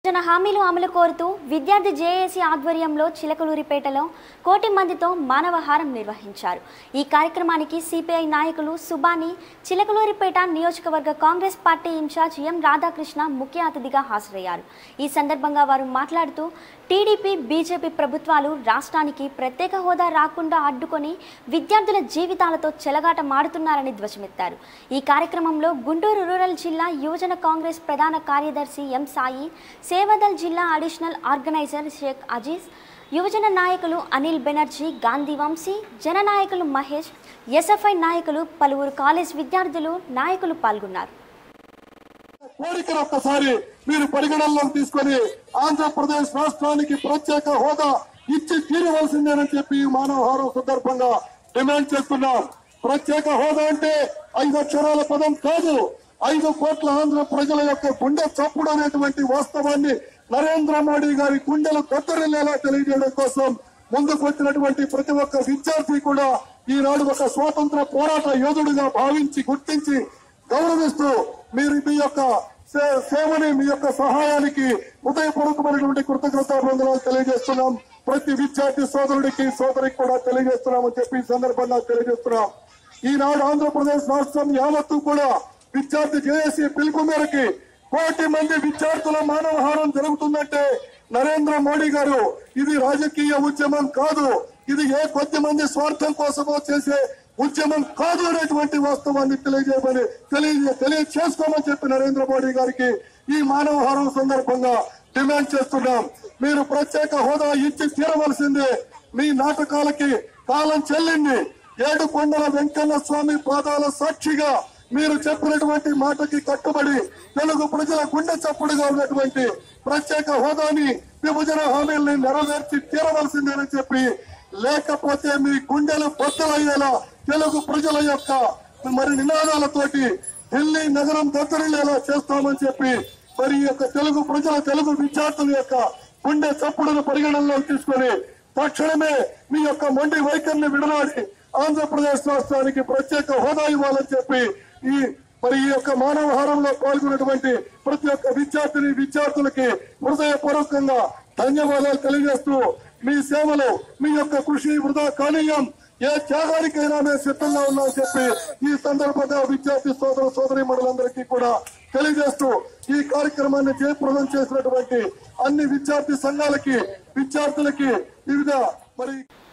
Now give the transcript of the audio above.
జన హామీలు అమలు కోరుతూ విద్యార్థి జేఏసీ ఆధ్వర్యంలో చిలకలూరిపేటలో కోటి మందితో మానవహారం నిర్వహించారు ఈ కార్యక్రమానికి సిపిఐ నాయకులు సుబాని చిలకలూరిపేట నియోజకవర్గ Congress party incharge M Radhakrishna ముఖ్య అతిథిగా హాజరయ్యారు ఈ సందర్భంగా వారు మాట్లాడుతూ టీడీపీ బీజేపీ ప్రభుత్వాలు రాష్ట్రానికి ప్రత్యేక హోదా రాకుండా అడ్డుకొని విద్యార్థుల జీవితాలతో చెలగాట మాడుతున్నారని ధ్వజమెత్తారు ఈ కార్యక్రమంలో గుంటూరు రూరల్ జిల్లా యువజన కాంగ్రెస్ ప్రధాన కార్యదర్శి ఎం సాయి సేవదల్ జిల్లా అడిషనల్ ఆర్గనైజర్ షేక్ అజీజ్ యువజన నాయకులు అనిల్ బెనర్జీ గాంధీ వంశీ జననాయకులు మహేష్ ఎస్ఎఫ్ఐ నాయకులు పలువురు కాలేజ్ విద్యార్థులు నాయకులు పాల్గొన్నారు కోరికను ఒక్కసారి మీరు పరిగణనలోకి తీసుకొని ఆంధ్రప్రదేశ్ రాష్ట్రానికి ప్రత్యేక హోదా ఇచ్చి తీరవలసిందేనని చెప్పి ఈ మానవహారం సందర్భంగా డిమాండ్ చేస్తున్నాం ప్రత్యేక హోదా అంటే ఐదు అక్షరాల పదం కాదు ఐదు కోట్ల ఆంధ్ర ప్రజల యొక్క గుండె చప్పుడు అనేటువంటి వాస్తవాన్ని నరేంద్ర మోడీ గారి గుండెలు కొత్తరిల్లేలా తెలియజేయడం కోసం ముందుకు వచ్చినటువంటి ప్రతి ఒక్క విద్యార్థి కూడా ఈనాడు ఒక స్వాతంత్ర పోరాట యోధుడిగా భావించి గుర్తించి గౌరవిస్తూ మీరు మీ యొక్క సే- సేవని మీ యొక్క సహాయానికి హృదయపూర్వకమైనటువంటి కృతజ్ఞతాబంధనాలు తెలియజేస్తున్నాం ప్రతి విద్యార్థి సోదరుడికి సోదరికి కూడా తెలియజేస్తున్నామని చెప్పి ఈ సందర్భంగా తెలియజేస్తున్నాం ఈనాడు ఆంధ్రప్రదేశ్ రాష్ట్రం యావత్తు కూడా విద్యార్థి జేఏసీ పిలుపు మేరకి కోటి మంది విద్యార్థుల మానవహారం జరుగుతుందంటే నరేంద్ర మోడీ గారు ఇది రాజకీయ ఉద్యమం కాదు ఇది ఏ కొద్ది మంది స్వార్థం కోసమో చేసే ఉద్యమం కాదు అనేటువంటి వాస్తవాన్ని తెలియజేయమని తెలియ తెలియచేసుకోమని చెప్పి నరేంద్ర మోడీ గారికి ఈ మానవహారం సందర్భంగా డిమాండ్ చేస్తున్నాం మీరు ప్రత్యేక హోదా ఇచ్చి తీరవలసిందే మీ నాటకాలకి కాలం చెల్లింది ఏడు కొండల వెంకన్న స్వామి పాదాల సాక్షిగా మీరు చెప్పినటువంటి మాటకి కట్టుబడి తెలుగు ప్రజల గుండె చప్పుడుగా ఉన్నటువంటి ప్రత్యేక హోదాని విభజన హామీల్ని నెరవేర్చి తీరవలసిందేనని చెప్పి లేకపోతే మీ గుండెలు బద్దలయ్యేలా తెలుగు ప్రజల యొక్క మరి నినాదాలతోటి ఢిల్లీ నగరం దత్తరిల్లేలా చేస్తామని చెప్పి మరి ఈ యొక్క తెలుగు ప్రజల తెలుగు విద్యార్థుల యొక్క గుండె చప్పుడును పరిగణనలోకి తీసుకొని తక్షణమే మీ యొక్క మొండి వైఖరిని విడనాడి ఆంధ్రప్రదేశ్ రాష్ట్రానికి ప్రత్యేక హోదా ఇవ్వాలని చెప్పి ఈ మరి ఈ యొక్క మానవహారంలో పాల్గొన్నటువంటి ప్రతి ఒక్క విద్యార్థిని విద్యార్థులకి హృదయపూర్వకంగా ధన్యవాదాలు తెలియజేస్తూ మీ సేవలు మీ యొక్క కృషి వృధా కానీయం ఏ త్యాగానికైనా మేము సిద్ధంగా ఉన్నామని చెప్పి ఈ సందర్భంగా విద్యార్థి సోదర సోదరి మండలందరికీ కూడా తెలియజేస్తూ ఈ కార్యక్రమాన్ని జయప్రదం చేసినటువంటి అన్ని విద్యార్థి సంఘాలకి విద్యార్థులకి వివిధ మరి